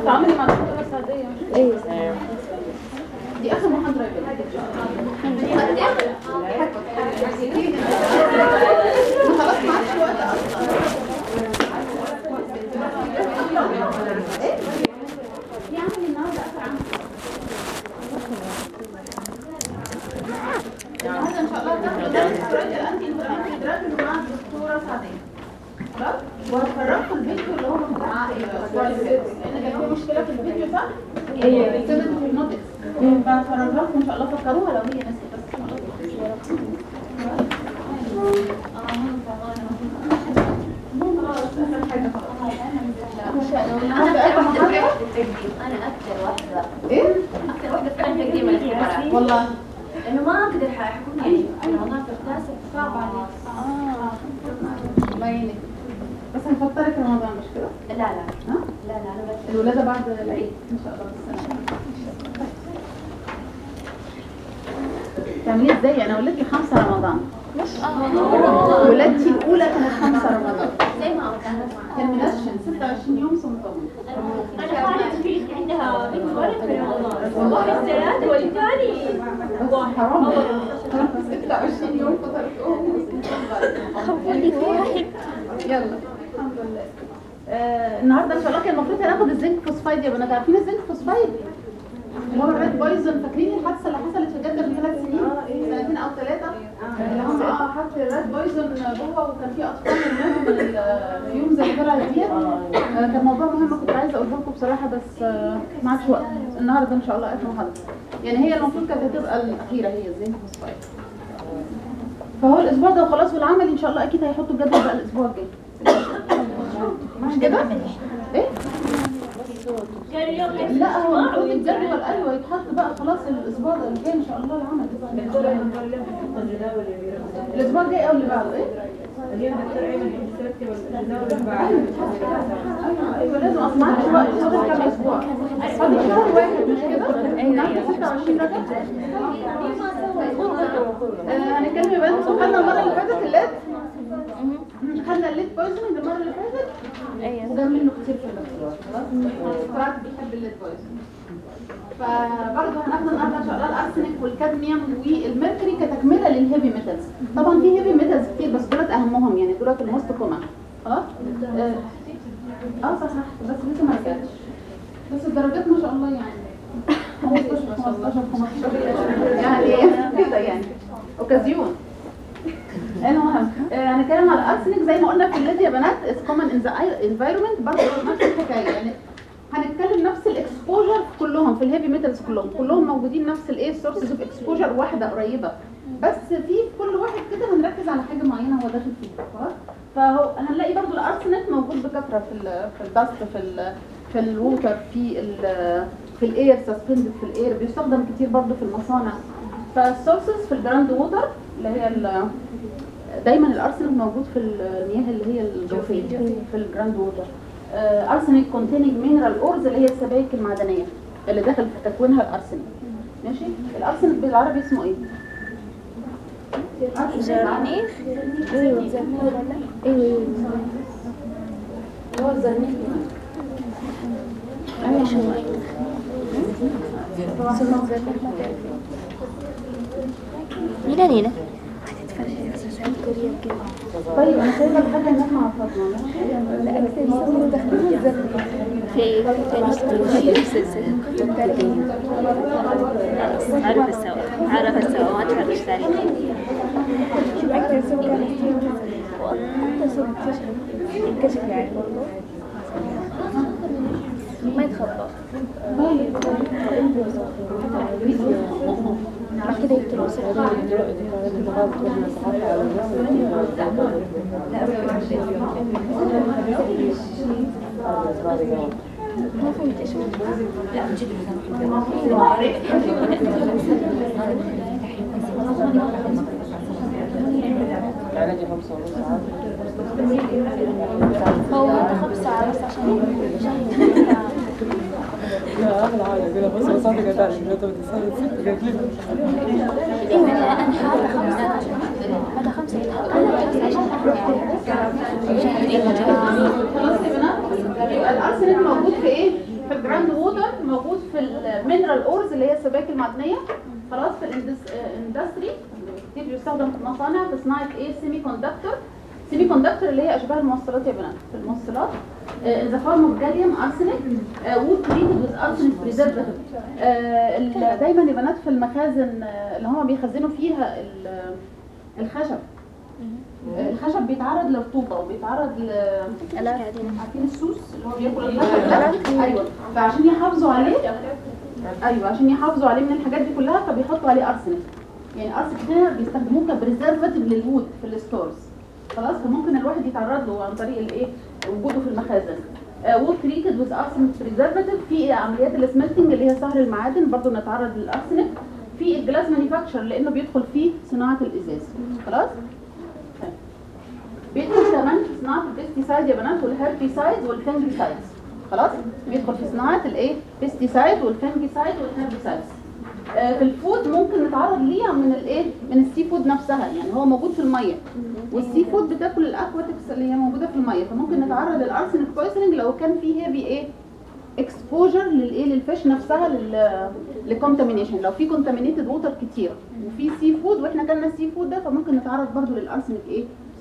تعاملي مع الدكتوره السعديه ايوه دي اخر محاضره يا بنت خلاص ما عادش وقت اصلا ايه في عمل النهارده اخر عمل النهارده ان شاء الله هتاخدوا درس استراتيجي الانتي انفلاماتوري دراج مع الدكتوره سعديه خلاص وهتفرجوا الفيديو اللي هو بتاع الاسبوع اللي فات لان كان في مشكله في الفيديو صح؟ ايوه. السيدنت في النوتكس فهفرجها لكم ان شاء الله فكروها لو هي نسيت بس ان شاء الله انا اكثر واحده ايه؟ اكثر واحده فعلا تقديم الاختبارات والله لانه ما اقدر يحكمني يعني انا والله في الكلاسة صعب علي الله يعينك بس هنفطرك رمضان مش كده؟ لا لا ها؟ لا لا انا بس الولادة بعد العيد ان شاء الله بالسلامة تعمليه ازاي؟ انا ولدت خمسة رمضان ولادتي الاولى كانت خمسة رمضان زي ما قلت انا كان منشن 26 يوم صوم طويل انا خالتي عندها بنت ولد في رمضان والله الثلاث والثاني بس حرام 26 يوم فطرتهم يلا الحمد لله آه النهارده ان شاء الله كان المفروض هناخد الزنك فوسفايد يا بنات عارفين الزنك فوسفايد اللي هو الريد بويزن فاكرين الحادثه اللي حصلت في جده من ثلاث سنين سنتين او ثلاثه اللي هم اه حط الريد بويزن جوه وكان في اطفال منهم من الفيومز اللي طلعت ديت آه كان موضوع مهم كنت عايزه اقوله لكم بصراحه بس آه ما عادش وقت النهارده ان شاء الله اخر محاضره يعني هي المفروض كانت هتبقى الاخيره هي الزنك فوسفايد فهو الاسبوع ده وخلاص والعمل ان شاء الله اكيد هيحطوا الجدول بقى الاسبوع الجاي مش كده ايه كان اليوم لا هو المفروض الجدول ايوه يتحط بقى خلاص الاسبوع ده الجاي ان شاء الله العمل الاسبوع الجاي او اللي بعده ايه ايوه ايوه لازم اصلا ما عادش وقت فاضل كام اسبوع فاضل شهر واحد مش كده؟ ايوه 26 رجب آه، هنتكلم يا بنات خدنا المره اللي فاتت الليد خدنا الليد بويزن المره اللي فاتت ايوه وجاب منه كتير في الاختبار خلاص فرات بيحب الليد بويزن فبرضه هناخد النهارده ان شاء الله الارسنك والكادميوم والميركوري كتكمله للهيفي ميتالز طبعا في هيفي ميتالز كتير بس دولت اهمهم يعني دولت الموست كومن خلاص اه آه، صح صح بس لسه ما رجعتش بس الدرجات ما شاء الله يعني 15 15 15 يعني كده يعني اوكازيون المهم آه، هنتكلم على الارسنك زي ما قلنا في الليد يا بنات از كومن ان ذا انفايرمنت برضه نفس الحكايه يعني هنتكلم نفس الاكسبوجر كلهم في الهيفي ميتالز كلهم كلهم موجودين نفس الايه سورسز اوف اكسبوجر واحده قريبه بس في كل واحد كده هنركز على حاجه معينه هو داخل فيها خلاص فهو هنلاقي برضو الارسنال موجود بكثره في ال في الدست في ال في الووتر في ال في الاير سسبندد في الاير بيستخدم كتير برضو في المصانع فالسورسز في الجراند ووتر اللي هي ال- دايما الارسنال موجود في المياه اللي هي الجوفيه في الجراند ووتر ارسنال كونتيننج مينرال اورز اللي هي السبائك المعدنيه اللي داخل في تكوينها الارسنال ماشي الارسنال بالعربي اسمه ايه زرنيخ ايوه ايوه هو الزرنيخ ايوه شو نينا نينا طيب انا سايبه الحاجه هناك مع فاطمه في عرف السوا عرف السوا ما تفرش ثاني شو أكثر سوء كان وأكثر سوء اكتشف انكشف يعني برضه ما يتخبى بعد كده يقتلوا ما فهمت ايش هو منتخب ساعة بس عشان ايوه انا حابة خمسة هذا خمسة انا بس عشان خلاص يا بنات يبقى الارسنال موجود في ايه في الجراند ووتر موجود في المينرال اورز اللي هي السبائك المعدنيه خلاص في الاندستري كتير بيستخدم في المصانع في صناعه ايه سيمي كوندكتور سيمي كوندكتور اللي هي اشباه الموصلات يا بنات في الموصلات ان ذا فورم اوف جاليوم ارسنال وود تريتد وذ ارسنال بريزرفاتيف دايما يا بنات في المخازن آه، اللي هم بيخزنوا فيها ال- الخشب آه، الخشب بيتعرض لرطوبه وبيتعرض ل عارفين السوس اللي هو بياكل الخشب ده ايوه فعشان يحافظوا عليه ايوه عشان يحافظوا عليه من الحاجات دي كلها فبيحطوا عليه ارسنال يعني ارسنال هنا بيستخدموه كبريزرفاتيف للوود في الستورز خلاص فممكن الواحد يتعرض له عن طريق الايه وجوده في المخازن وود تريتد وذ ارسنال بريزرفاتيف في عمليات السملتنج اللي هي صهر المعادن برضو نتعرض للارسنال في الجلاس مانيفاكتشر لانه بيدخل فيه صناعه الازاز خلاص طيب. بيدخل كمان في صناعه البيستيسايد يا بنات والهيربيسايد والفنجيسايدز خلاص بيدخل في صناعه الايه بيستيسايد والفنجيسايد والهيربيسايدز آه، في الفود ممكن نتعرض ليه من الايه من السي فود نفسها يعني هو موجود في الميه والسي فود بتاكل الاكواتكس اللي هي موجوده في الميه فممكن نتعرض للارسنال بويزنينج لو كان فيه هيفي ايه اكسبوجر للايه للفيش نفسها لل للكونتامينيشن لو في كونتامينيتد ووتر كتير وفي سي فود واحنا كلنا السي فود ده فممكن نتعرض برضو للارسنال ايه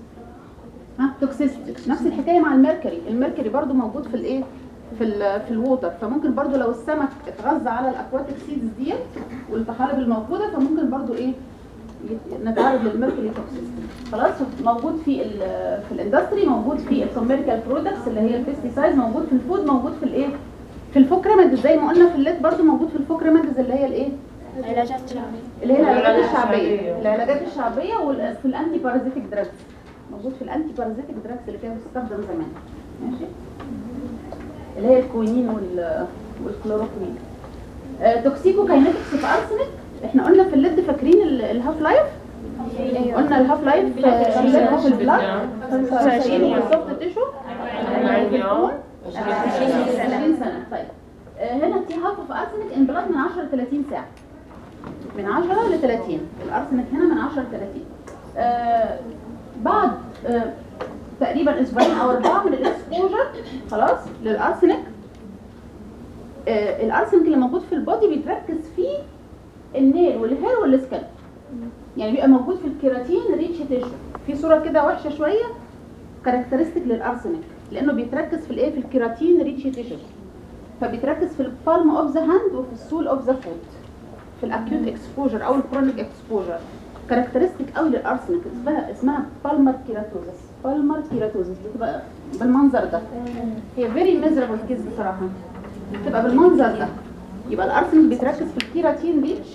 ها توكسيستي نفس الحكايه مع الميركوري الميركوري برضو موجود في الايه في ال في الووتر فممكن برضو لو السمك اتغذى على الاكواتيك سيدز ديت والطحالب الموجوده فممكن برضو ايه يت- نتعرض للميركوري توكسيستي خلاص موجود في ال في الاندستري موجود في الكوميريكال برودكتس اللي هي البيستيسايد موجود في الفود موجود في الايه في الفوكريمنتس زي ما قلنا في الليد برضو موجود في الفوكريمنتس اللي هي الايه علاجات شعبية اللي هي العلاجات العلاجات الشعبيه الشعبية. العلاجات الشعبيه وفي الانتي بارازيتيك دراجز موجود في الانتي بارازيتيك دراجز اللي كانت بتستخدم زمان ماشي اللي هي الكوينين وال والكلوروكوين آه توكسيكو كاينetics في ارسنال احنا قلنا في الليد فاكرين ال- الهاف لايف قلنا الهاف لايف آه، في الليد في البلاد 25 والسوفت تيشو 20 سنه طيب آه، هنا في هاف اوف ارسنال ان بلاد من 10 ل 30 ساعه من 10 ل 30 الارسنال هنا من 10 ل 30 آه بعد آه تقريبا اسبوعين او اربعه من الاكسبوجر خلاص للارسنال آه الارسنال اللي موجود في البودي بيتركز فيه النيل والهير والسكالب يعني بيبقى موجود في الكيراتين ريتش تيشو في صوره كده وحشه شويه كاركترستيك للارسنال لانه بيتركز في الايه في الكيراتين ريتش تيشو فبيتركز في البالم اوف ذا هاند وفي السول اوف ذا فوت في الاكيوت اكسبوجر او الكرونيك اكسبوجر كاركترستيك قوي للارسنال اسمها اسمها بالمر كيراتوزس بالمر كيراتوزس بتبقى بالمنظر ده هي فيري ميزرابل كيس بصراحه بتبقى بالمنظر ده يبقى الارسنال بيتركز في الكيراتين ريتش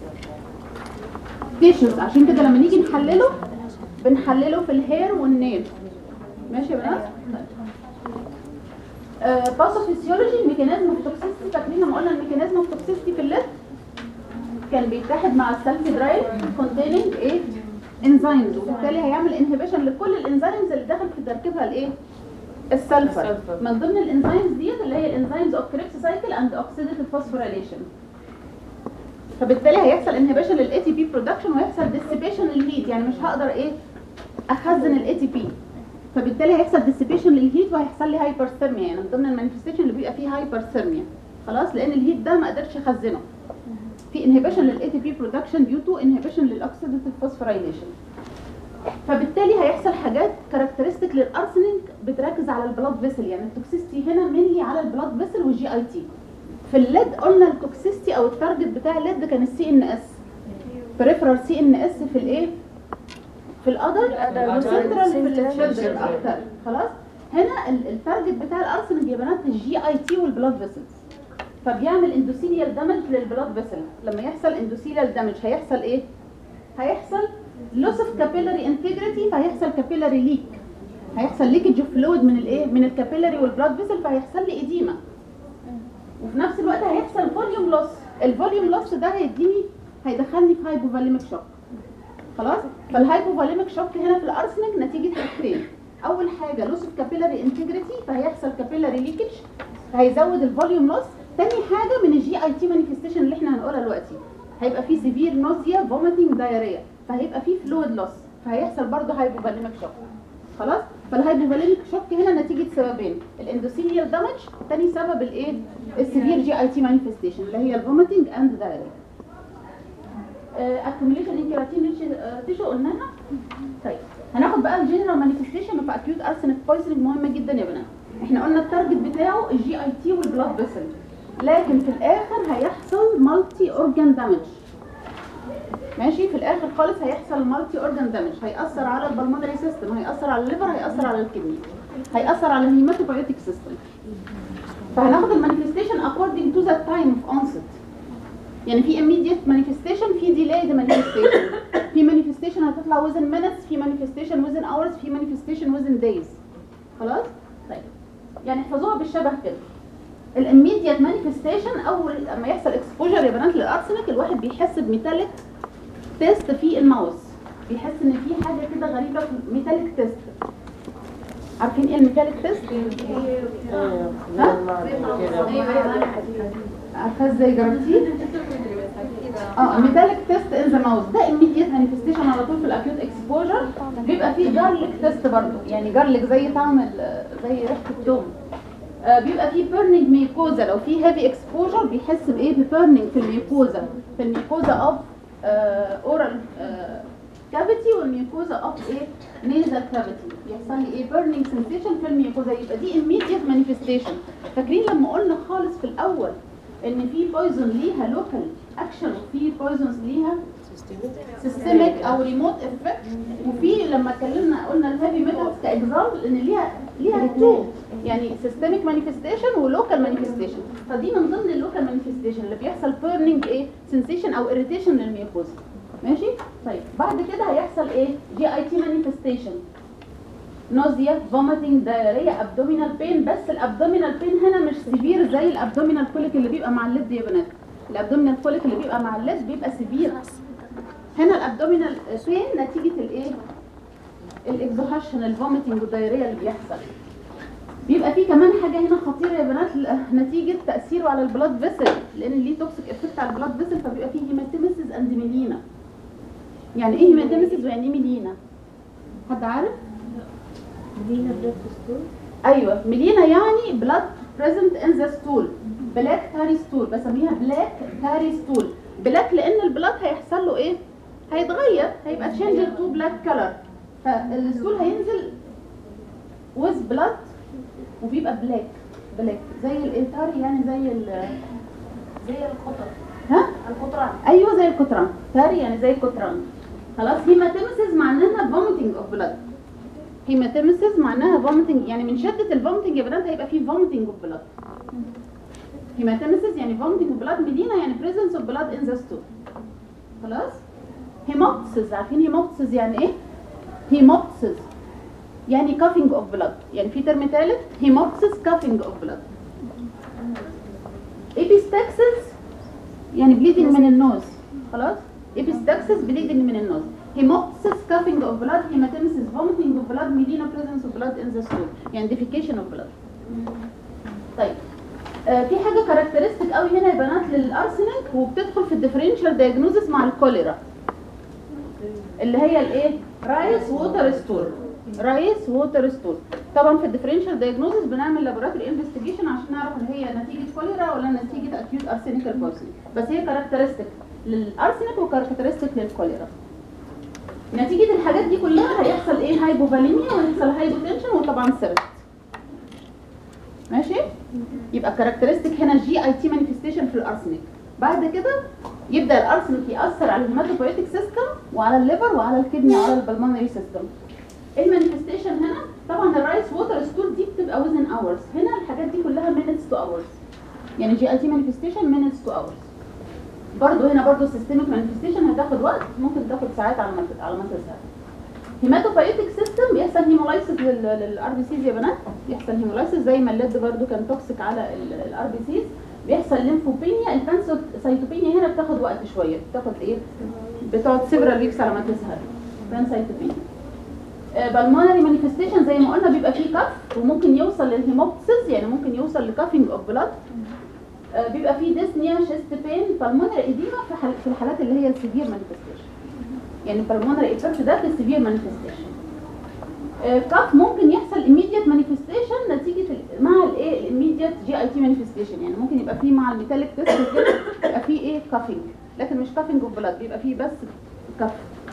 تيشوز عشان كده لما نيجي نحلله بنحلله في الهير والنيل ماشي يا بنات باثوفيسيولوجي الميكانيزم اوف توكسيستي فاكرين لما قلنا الميكانيزم اوف توكسيستي في الليد كان بيتحد مع السلفي درايف containing ايه انزيمز وبالتالي هيعمل انهبيشن لكل الانزيمز اللي داخل في تركيبها الايه السلفر السلفر. من ضمن الانزيمز ديت اللي هي الانزيمز اوف كريبس سايكل اند اوكسيديتيف فوسفوريليشن فبالتالي هيحصل انهبيشن للاي تي بي برودكشن ويحصل ديسيبيشن للهيت يعني مش هقدر ايه اخزن الاي تي بي فبالتالي هيحصل ديسيبيشن للهيت وهيحصل لي هايبرثيرميا يعني من ضمن المانيفستيشن اللي بيبقى فيه هايبرثيرميا خلاص لان الهيت ده ما قدرش اخزنه في انهبيشن للاي تي بي برودكشن ديو تو انهبيشن للاكسيديتيف فوسفوريليشن فبالتالي هيحصل حاجات كاركترستيك للارسنال بتركز على البلاد فيسل يعني التوكسيستي هنا مينلي على البلاد فيسل والجي اي تي في الليد قلنا التوكسيستي او التارجت بتاع الليد كان السي ان اس بريفرال سي ان اس في الايه في الادر وسنترال في التشيلدرن اكتر خلاص هنا ال- التارجت بتاع الارسنال يا بنات الجي اي تي والبلاد فيسلز فبيعمل اندوثيليال دامج للبلاد فيسل لما يحصل اندوثيليال دامج هيحصل ايه هيحصل لوس اوف كابيلاري انتجريتي فهيحصل كابيلاري ليك هيحصل ليكج اوف فلويد من الايه من الكابيلاري والبلاد فيسل فهيحصل لي اديمه وفي نفس الوقت هيحصل فوليوم لوس الفوليوم لوس ده هيديني هيدخلني في هايبوفاليميك شوك خلاص فالهايبوفاليميك شوك هنا في الارسنال نتيجه حاجتين اول حاجه لوس اوف كابيلاري انتجريتي فهيحصل كابيلاري ليكج هيزود الفوليوم لوس تاني حاجه من الجي اي تي مانيفستيشن اللي احنا هنقولها دلوقتي هيبقى فيه سيفير نوزيا فوميتنج دايريا فهيبقى فيه فلويد لوس فهيحصل برضه هايبوفاليميك شوك خلاص فالهايبوفاليميك شوك هنا نتيجه سببين الاندوثيليال دامج تاني سبب الايه السيفير جي اي تي مانيفستيشن اللي هي الفوميتنج اند دايريا اكيوميليشن ان كيراتين تيشو قلناها طيب هناخد بقى الجنرال مانيفستيشن اوف اكيوت ارسنال بويزنينج مهمه جدا يا بنات احنا قلنا التارجت بتاعه الجي اي تي والبلاد فيسل لكن في الاخر هيحصل مالتي اورجان دامج ماشي في الاخر خالص هيحصل مالتي اورجان دامج هيأثر على البلمونري سيستم هيأثر على الليفر هيأثر على الكدني هيأثر على الهيماتوبايوتيك سيستم فهناخد المانيفستيشن according to the time of onset يعني في immediate manifestation في delayed manifestation في manifestation هتطلع within minutes في manifestation within hours في manifestation within days خلاص طيب يعني احفظوها بالشبه كده الاميديت مانيفستيشن اول لما يحصل اكسبوجر يا بنات للارسنال الواحد بيحس بميتاليك تيست في الماوس بيحس ان في حاجه كده غريبه في ميتاليك تيست عارفين ايه الميتاليك تيست ها عارفه ازاي جربتيه اه ميتاليك تيست ان ذا ماوس ده immediate مانيفستيشن على طول في الاكيوت اكسبوجر بيبقى فيه جارليك تيست برضه يعني جارليك زي طعم ال- زي ريحه التوم آه، بيبقى فيه بيرنينج ميكوزا لو في هيفي اكسبوجر بيحس بايه ببيرنينج في الميكوزا في الميكوزا اوف اورال كافيتي والميكوزا اوف ايه نيزل كافيتي بيحصل لي ايه بيرنينج سنسيشن في الميكوزا يبقى دي immediate مانيفستيشن فاكرين لما قلنا خالص في الاول ان في بويزون ليها لوكال اكشن وفي بويزونز ليها سيستميك او ريموت افكت وفي لما اتكلمنا قلنا الهيفي ميتالز كاكزامبل ان ليها ليها تو يعني سيستميك مانيفستيشن ولوكال مانيفستيشن فدي من ضمن اللوكال مانيفستيشن اللي بيحصل بيرنينج ايه سنسيشن او اريتيشن للميوكوزا ماشي طيب بعد كده هيحصل ايه جي اي تي مانيفستيشن نوزيا فوميتنج دايريا ابدومينال بين بس الابدومينال بين هنا مش سيفير زي الابدومينال كوليك اللي بيبقى مع الليد يا بنات الابدومينال كوليك اللي بيبقى مع الليد بيبقى سيفير هنا الابدومينال بين نتيجه الايه الاكزوهاشن الفوميتنج والدايريا اللي بيحصل بيبقى في كمان حاجه هنا خطيره يا بنات ل- نتيجه تاثيره على البلاد فيسل لان ليه توكسيك افكت على البلاد فيسل فبيبقى فيه هيماتيمسيس اند ميلينا يعني ايه هيماتيمسيس ويعني ايه ميلينا حد عارف ايوه ميلينا يعني بلاد بريزنت ان ذا ستول بلاك كاري ستول بسميها بلاك كاري ستول بلاك لان البلاد هيحصل له ايه هيتغير هيبقى تشينج تو بلاك كلر فالستول هينزل ويز بلاد وبيبقى بلاك بلاك زي الانتاري يعني زي ال زي القطر ها القطران ايوه زي الكتران تاري يعني زي الكتران خلاص هيماتيمسيس معناها فوميتنج اوف بلاد هيماتيمسيس معناها فوميتنج يعني من شده الفوميتنج يا بنات هيبقى فيه فوميتنج اوف بلاد هيماتيمسيس يعني فوميتنج اوف بلاد ميلينا يعني بريزنس اوف بلاد ان ذا ستول خلاص هيموبسيس عارفين هيموبسيس يعني ايه هيموبسيس يعني كافينج اوف بلاد يعني في ترم ثالث هيموبسيس كافينج اوف بلاد ايبيستاكسس يعني بليدنج من النوز خلاص ايبيستاكسس بليدنج من النوز هيموبسيس كافينج اوف بلاد هيماتيمسيس فوميتنج اوف بلاد ميلينا بريزنس اوف بلاد ان ذا ستول يعني ديفيكيشن اوف بلاد طيب آه في حاجه كاركترستيك قوي هنا يا بنات للارسنال وبتدخل في الديفرنشال دايجنوزس مع الكوليرا اللي هي الايه رايس ووتر ستول رايس ووتر ستول طبعا في الديفرنشال دايجنوزس بنعمل لابوراتوري انفستيجيشن عشان نعرف ان هي نتيجه كوليرا ولا نتيجه اكيوت ارسينيكال بويزنينج بس هي كاركترستيك للارسنال وكاركترستيك للكوليرا نتيجه الحاجات دي كلها هيحصل ايه هايبوفاليميا وهيحصل هايبوتنشن وطبعا سيرت ماشي يبقى كاركترستيك هنا جي اي تي مانيفستيشن في الارسنال بعد كده يبدا الارسنال ياثر على الهيماتوبويتيك سيستم وعلى الليفر وعلى الكدني وعلى البلمونري سيستم المانيفستيشن هنا طبعا الرايس ووتر ستول دي بتبقى وزن اورز هنا الحاجات دي كلها minutes تو اورز يعني جي اي تي مانيفستيشن minutes تو اورز برضه هنا برضه سيستميك مانيفستيشن هتاخد وقت ممكن تاخد ساعات على ما على ما تظهر هيماتوبايوتيك سيستم بيحصل هيمولايسيس للار بي سيز يا بنات بيحصل هيمولايسيس زي ما الليد برضه كان توكسيك على الار بي سيز بيحصل ليمفوبينيا البانسيتوبينيا هنا بتاخد وقت شويه بتاخد ايه بتقعد سيفرال ويكس على ما تظهر بانسيتوبينيا بالمونري مانيفستيشن زي ما قلنا بيبقى فيه كف وممكن يوصل للهيموبسيس يعني ممكن يوصل لكافينج اوف بلاد بيبقى فيه ديسنيا شيست بين بالمونري ايديما في حال- في الحالات اللي هي السيفير مانيفستيشن يعني بالمونري افكت ده في السيفير مانيفستيشن آه، كف ممكن يحصل immediate manifestation نتيجه ال- مع الايه الاميديت جي اي تي manifestation يعني ممكن يبقى فيه مع الميتاليك تيست كده يبقى فيه ايه كافينج لكن مش كافينج اوف بلاد بيبقى فيه بس كف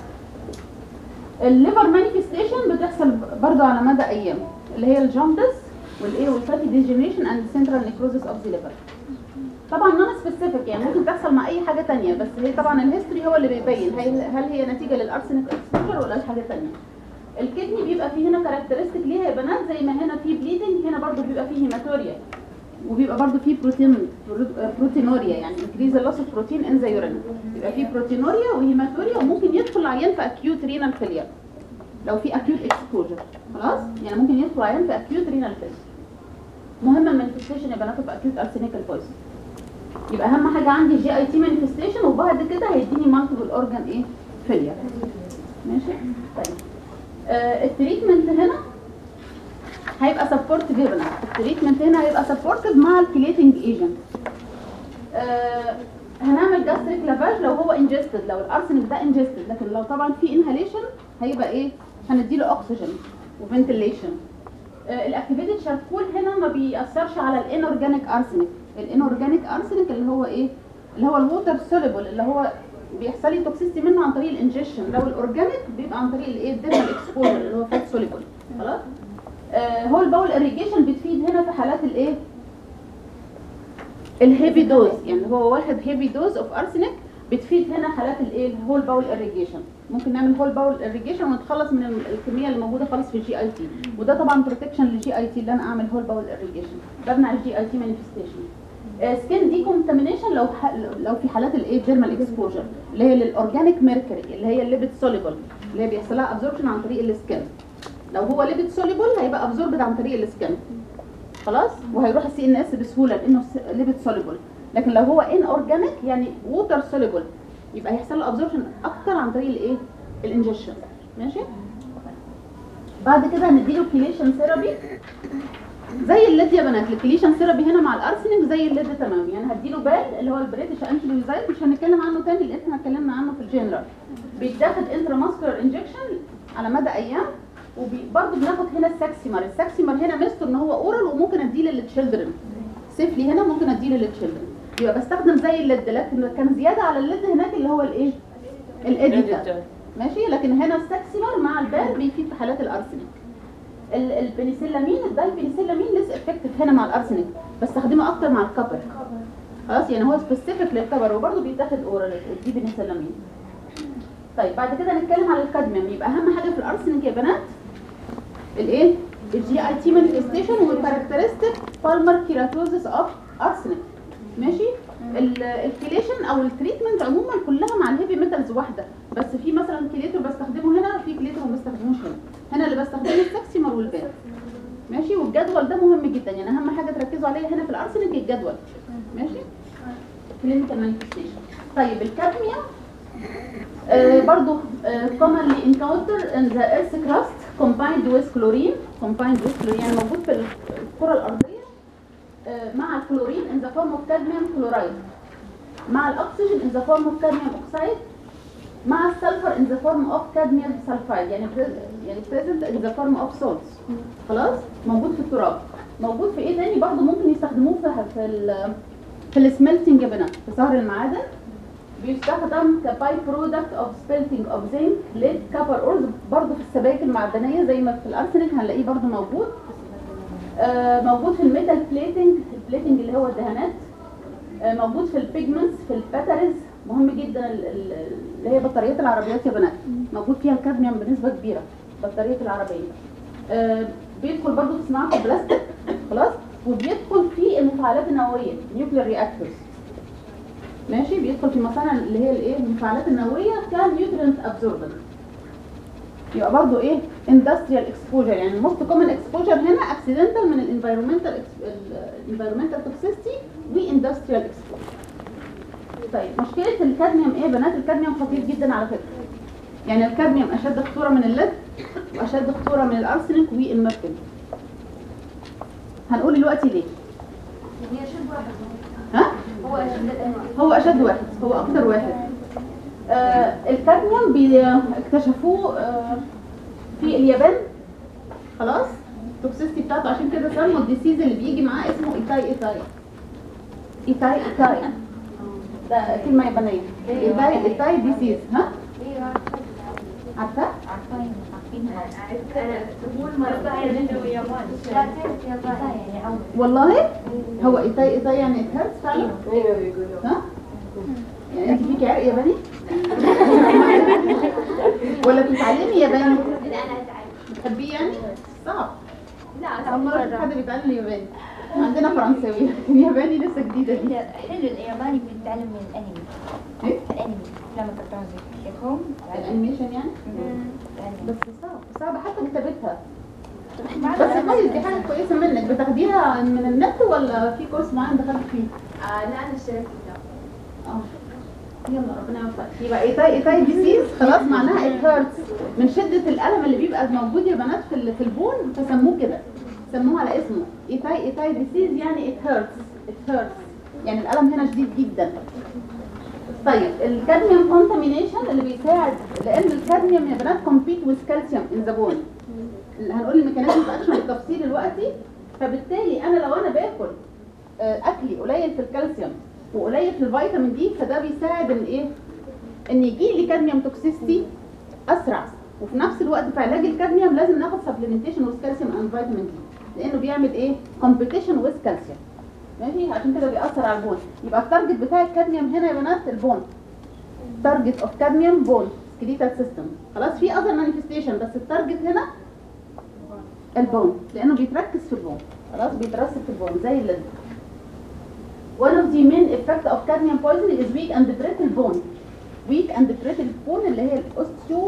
الليفر مانيفستيشن بتحصل برضه على مدى ايام اللي هي الجوندس والايه والفاتي ديجنريشن اند سنترال نيكروزس اوف ذا ليفر طبعا نون سبيسيفيك يعني ممكن تحصل مع اي حاجه تانية بس هي طبعا الهيستوري هو اللي بيبين هل هل هي نتيجه للارسنال اكسبوجر ولا حاجه تانية الكدني بيبقى فيه هنا كاركترستيك ليها يا بنات زي ما هنا في بليدنج هنا برضو بيبقى فيه هيماتوريا وبيبقى برضو فيه بروتين بروتينوريا يعني انكريز اللوس اوف بروتين ان ذا يورين بيبقى فيه بروتينوريا وهيماتوريا وممكن يدخل العيان في اكيوت رينال فيلير لو في اكيوت اكسبوجر خلاص يعني ممكن يدخل عيان في اكيوت رينال فيلير مهم المانيفستيشن يا بنات في اكيوت ارسينيكال بويزن يبقى اهم حاجه عندي جي اي تي مانيفستيشن وبعد كده هيديني مالتيبل اورجان ايه فيلير ماشي طيب آه التريتمنت هنا هيبقى سبورتيف يا بنات التريتمنت هنا هيبقى سبورتيف مع الكليتنج ايجنت آه هنعمل جاستريك لافاج لو هو انجستد لو الارسنال ده انجستد لكن لو طبعا في انهاليشن هيبقى ايه هنديله اكسجين وفنتيليشن آه الاكتيفيتد شاركول هنا ما بيأثرش على الانورجانيك ارسنال الانورجانيك ارسنال اللي هو ايه اللي هو الووتر سوليبل اللي هو بيحصل لي توكسيستي منه عن طريق الانجكشن لو الاورجانيك بيبقى عن طريق الايه الديرمال اكسبوجر اللي هو فات سوليبل خلاص آه هو الباول اريجيشن بتفيد هنا في حالات الايه الهيفي دوز يعني هو واخد هيفي دوز اوف ارسنال بتفيد هنا حالات الايه الهول باول اريجيشن ممكن نعمل هول باول اريجيشن ونتخلص من ال- الكميه اللي موجوده خالص في الجي اي تي وده طبعا بروتكشن للجي اي تي اللي انا اعمل هول باول اريجيشن بمنع الجي اي تي مانيفستيشن سكين دي كونتامينيشن لو ح... لو في حالات الايه ديرمال اكسبوجر اللي هي للاورجانيك ميركوري اللي هي الليبيد سوليبل اللي هي بيحصل لها ابزوربشن عن طريق السكين لو هو ليبيد سوليبل هيبقى ابزوربد عن طريق السكين خلاص وهيروح السي ان اس بسهوله لانه ليبيد سوليبل لكن لو هو ان اورجانيك يعني ووتر سوليبل يبقى هيحصل له ابزوربشن اكتر عن طريق الايه الانجكشن ماشي بعد كده هنديله كيليشن ثيرابي زي الليد يا بنات الكليشن ثيرابي هنا مع الارسنال زي الليد تمام يعني هديله بال اللي هو البريتش انتيلوزايد مش هنتكلم عنه تاني لان احنا اتكلمنا عنه في الجنرال بيتاخد انترا ماسكولار انجكشن على مدى ايام وبرضه بناخد هنا الساكسيمر الساكسيمر هنا ميزته ان هو اورال وممكن اديه للتشيلدرن سيفلي هنا ممكن اديه للتشيلدرن يبقى بستخدم زي الليد لكن كان زياده على الليد هناك اللي هو الايه الاديتر ماشي لكن هنا الساكسيمر مع البال بيفيد في حالات الارسنال ال- البنسلامين الدايبنسلامين لسه افكتيف هنا مع الارسنال بستخدمه اكتر مع الكبر خلاص يعني هو سبيسيفيك للكبر وبرده بيتاخد اورال الدي بنسلامين طيب بعد كده نتكلم على الكادميوم يبقى اهم حاجه في الارسنال يا بنات الايه الجي اي تي مانيفستيشن والكاركترستيك بالمر كيراتوزس اوف ارسنال ماشي ال- الكليشن او التريتمنت عموما كلها مع الهيفي ميتالز واحده بس في مثلا كليتور بستخدمه هنا في كليتور ما بستخدموش هنا هنا اللي بستخدمه السكسيمر والبان ماشي والجدول ده مهم جدا يعني اهم حاجه تركزوا عليها هنا في الارسنال الجدول ماشي كلينيكال مانيفستيشن طيب الكادميوم آه برضو آه commonly encounter in the earth crust combined with chlorine combined with chlorine يعني موجود في الكرة الأرضية آه مع الكلورين in the form of cadmium chloride مع الأكسجين in the form of cadmium oxide مع السلفر in the form of cadmium sulfide يعني pre- يعني present in the form of salts خلاص موجود في التراب موجود في ايه تاني برضو ممكن يستخدموه في في ال في السملتنج يا بنات في صهر المعادن بيستخدم كباي برودكت اوف سبلتنج اوف زنك ليد كابر اورز برضه في السبائك المعدنيه زي ما في الارسنال هنلاقيه برضه موجود آه موجود في الميتال بليتنج البليتنج اللي هو الدهانات آه موجود في البيجمنتس في الباتريز مهم جدا ال- ال- اللي هي بطاريات العربيات يا بنات موجود فيها الكادميوم بنسبه كبيره بطاريه العربيه آه بيدخل برضه في صناعه البلاستيك خلاص وبيدخل في المفاعلات النوويه نيوكلير رياكتورز ماشي بيدخل في مصانع اللي هي الايه المفاعلات النوويه كنيوترينت ابزوربنت يبقى برضو ايه اندستريال اكسبوجر يعني الموست كومن اكسبوجر هنا اكسيدنتال من الانفايرمنتال الانفايرمنتال توكسيستي واندستريال اكسبوجر طيب مشكله الكادميوم ايه يا بنات الكادميوم خطير جدا على فكره يعني الكادميوم اشد خطوره من الليد واشد خطوره من الارسنال والمركب هنقول دلوقتي ليه هي شد واحد ها هو اشد الانواع هو اشد واحد هو اكتر واحد آه الكادميوم بي- اكتشفوه آه في اليابان خلاص التوكسيستي بتاعته عشان كده سموا الديسيز اللي بيجي معاه اسمه ايتاي ايتاي ايتاي ايتاي ده كلمة يابانية ايتاي ايتاي ديسيز ها عارفة؟ والله هو ايتاي ايتاي يعني it hurts فعلا ها؟ يعني انت فيكي عرق ياباني؟ ولا بتتعلمي ياباني؟ بتحبيه يعني؟ صعب أول مرة أشوف حد بيتعلم ياباني عندنا فرنساوي الياباني لسه جديدة دي حلو الياباني بنتعلم من الانمي ايه؟ الانمي لما كرتون زي يفهم الانيميشن يعني بس صعب صعب حتى كتابتها بس كويس دي حاجة كويسة منك بتاخديها من النت ولا في كورس معين دخلت فيه؟ لا انا اشتركت فيها اه يلا ربنا يوفقك يبقى ايتاي ايتاي ديسيز خلاص معناها it hurts من شدة الألم اللي بيبقى موجود يا بنات في ال- في البون فسموه كده سموه على اسمه ايتاي ايتاي ديسيز يعني it hurts it hurts يعني الألم هنا شديد جدا طيب الكادميوم كونتامينيشن اللي بيساعد لان الكادميوم يا بنات كومبيت ويز كالسيوم ان ذا بون اللي هنقول الميكانيزم اكشن بالتفصيل دلوقتي فبالتالي انا لو انا باكل آه، اكلي قليل في الكالسيوم وقليل في الفيتامين دي فده بيساعد ان ايه ان يجي لي كادميوم توكسيستي اسرع وفي نفس الوقت في علاج الكادميوم لازم ناخد سبلمنتيشن ويز كالسيوم اند فيتامين دي لانه بيعمل ايه كومبيتيشن ويز كالسيوم ماشي عشان كده بيأثر على البون يبقى التارجت بتاع الكادميوم هنا يا بنات البون تارجت اوف كادميوم بون سكريتال سيستم خلاص في اذر مانيفستيشن بس التارجت هنا البون لانه بيتركز في البون خلاص بيترسب في البون زي الليد One of the main effects of cadmium poisoning is weak and brittle bone. Weak and brittle bone اللي هي الاوستيو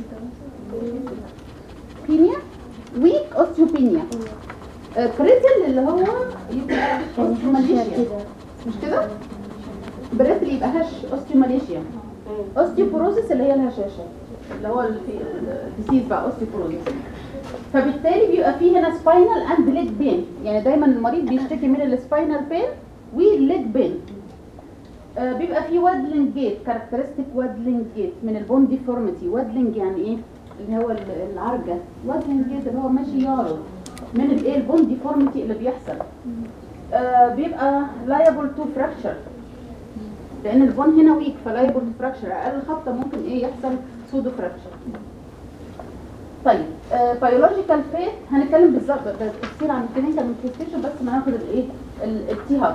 بينيا weak osteopenia. بريتل اللي هو يبقى اوستيوماليشيا مش كده؟ بريتل يبقى هش اوستيوماليشيا. اوستيوبروسيس اللي هي الهشاشه اللي هو الديسيز بقى اوستيوبروسيس. فبالتالي بيبقى فيه هنا سباينال اند ليج بين يعني دايما المريض بيشتكي من السباينال بين والليج بين آه بيبقى فيه وادلنج جيت كاركترستيك وادلنج جيت من البون ديفورميتي وادلنج يعني ايه اللي هو ال- العرجه وادلنج جيت اللي هو ماشي يارض من الايه البون ديفورميتي اللي بيحصل آه بيبقى liable تو فراكشر لان البون هنا ويك فلايبل تو فراكشر اقل خبطه ممكن ايه يحصل سودو فراكشر طيب بيولوجيكال فيت هنتكلم بالظبط بالتفصيل عن الكلينيكال مانيفستيشن بس ما ناخد الايه ال- التي هاب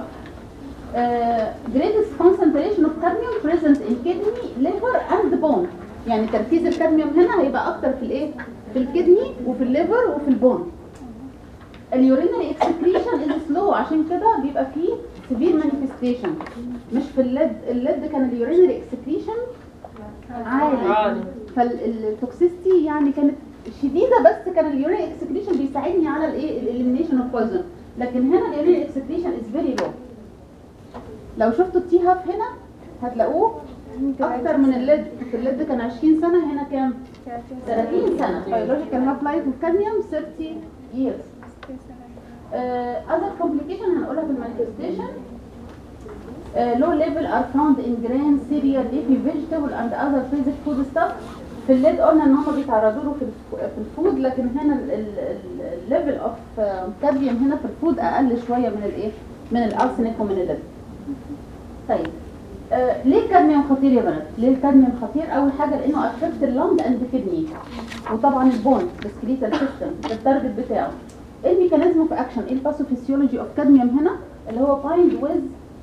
greatest concentration of cadmium present in kidney liver and bone يعني تركيز الكادميوم هنا هيبقى اكتر في الايه في الكدني وفي الليفر وفي البون اليورينري اكسكريشن از سلو عشان كده بيبقى فيه سيفير مانيفستيشن مش في الليد الليد كان اليورينري اكسكريشن عالي فالتوكسيستي يعني كانت شديده بس كان اليورين اكسكريشن بيساعدني على الايه الاليمينيشن اوف بويزن لكن هنا اليورين اكسكريشن از فيري لو لو شفتوا التي هاف هنا هتلاقوه اكتر من الليد في الليد كان 20 سنه هنا كام 30 سنه بيولوجيكال هاف لايف اوف كادميوم 30 years other complication هنقولها في المانيفستيشن low level are found in grain, cereal, leafy vegetable and other basic food stuff في الليد قلنا ان هم بيتعرضوا له في الف- في الفود لكن هنا الليفل اوف كادميوم هنا في الفود اقل شويه من الايه من الارسنال ومن الليد طيب آه ليه الكادميوم خطير يا بنات؟ ليه الكادميوم خطير؟ أول حاجة لأنه أفكت اللنج أند كدني وطبعا البون السكريتال سيستم ده التارجت بتاعه. إيه الميكانيزم اوف أكشن؟ إيه الباثوفيسيولوجي اوف كادميوم هنا؟ اللي هو بايند ويز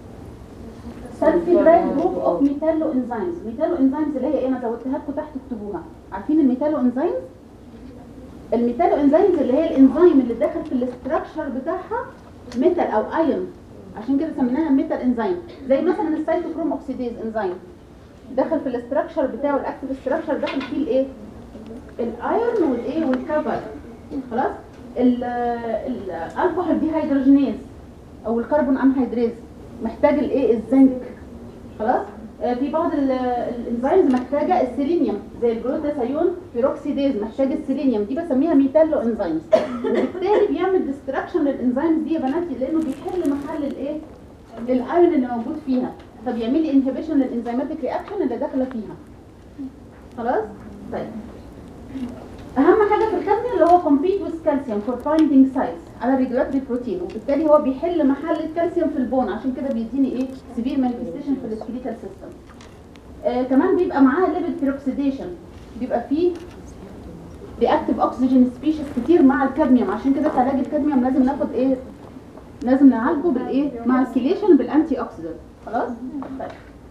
سلفيدرايد جروب اوف ميتالو انزيمز، ميتالو انزيمز اللي هي ايه؟ انا زودتها لكم تحت اكتبوها. عارفين الميتالو انزيمز؟ الميتالو انزيمز اللي هي الانزيم اللي داخل في الاستراكشر بتاعها ميتال او ايون عشان كده سميناها ميتال انزيم زي مثلا السيتوكروم اوكسيديز انزيم داخل في الاستراكشر بتاعه الاكتيف استراكشر داخل فيه الايه الايرون والايه والكبر خلاص ال- الالكحول دي هيدروجينيز او الكربون انهيدريز محتاج الايه الزنك خلاص آه، في بعض ال- الانزيمز محتاجه السيلينيوم زي الجلوتاثيون بيروكسيديز محتاج السيلينيوم دي بسميها ميتالو انزيمز وبالتالي بيعمل ديستراكشن للانزيمز دي يا بناتي لانه بيحل محل الايه الايون اللي موجود فيها فبيعمل لي انهبيشن للانزيماتيك رياكشن اللي داخله فيها خلاص طيب اهم حاجه في الكادميوم اللي هو compete with calcium for finding sites على regulatory protein وبالتالي هو بيحل محل الكالسيوم في البون عشان كده بيديني ايه severe manifestation في السكيليتال سيستم آه كمان بيبقى معاه ليبيد بيروكسيديشن بيبقى فيه رياكتيف اوكسجين سبيشيز كتير مع الكادميوم عشان كده في علاج الكادميوم لازم ناخد ايه لازم نعالجه بالايه مع الكيليشن بالانتي اوكسيدنت خلاص طيب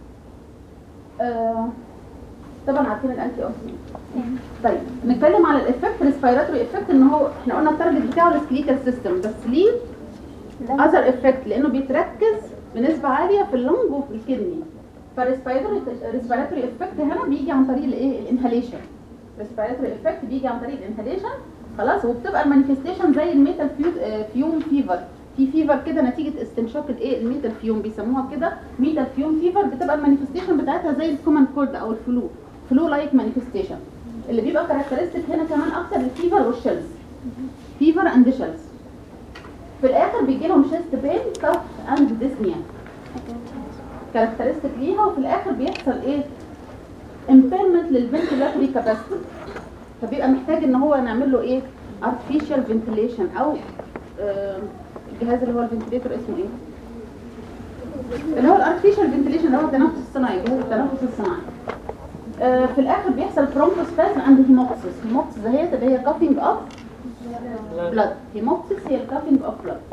آه طبعا عارفين الانتي اوكسيدنت طيب نتكلم على الافكت ريسبيراتوري افكت ان هو احنا قلنا التارجت بتاعه السكليتال سيستم بس ليه اذر افكت لانه بيتركز بنسبه عاليه في اللنج وفي الكدني فالريسبيراتوري ريسبيراتوري افكت هنا بيجي عن طريق الايه الانهاليشن ريسبيراتوري افكت بيجي عن طريق الانهاليشن خلاص وبتبقى المانيفستيشن زي الميتال فيو- آه، فيوم فيفر في فيفر كده نتيجه استنشاق الايه الميتال فيوم بيسموها كده ميتال فيوم فيفر بتبقى المانيفستيشن بتاعتها زي الكومن كولد او الفلو فلو لايك مانيفستيشن اللي بيبقى كاركترستيك هنا كمان اكتر الفيفر والشيلز فيفر اند شيلز في الاخر بيجي لهم شيست بين كف اند ديسنيا كاركترستيك ليها وفي الاخر بيحصل ايه impairment للفنتيلاتوري كاباسيتي فبيبقى محتاج ان هو نعمل له ايه artificial ventilation او آه، الجهاز اللي هو الفنتيليتور اسمه ايه اللي هو الارتفيشال فنتيليشن اللي هو التنفس الصناعي جهاز التنفس الصناعي آه، في الاخر بيحصل برونكوسبازم اند هيموكسيس هيموكسيس هي اللي هي كافينج اوف بلاد هيموكسيس هي الكافينج اوف بلاد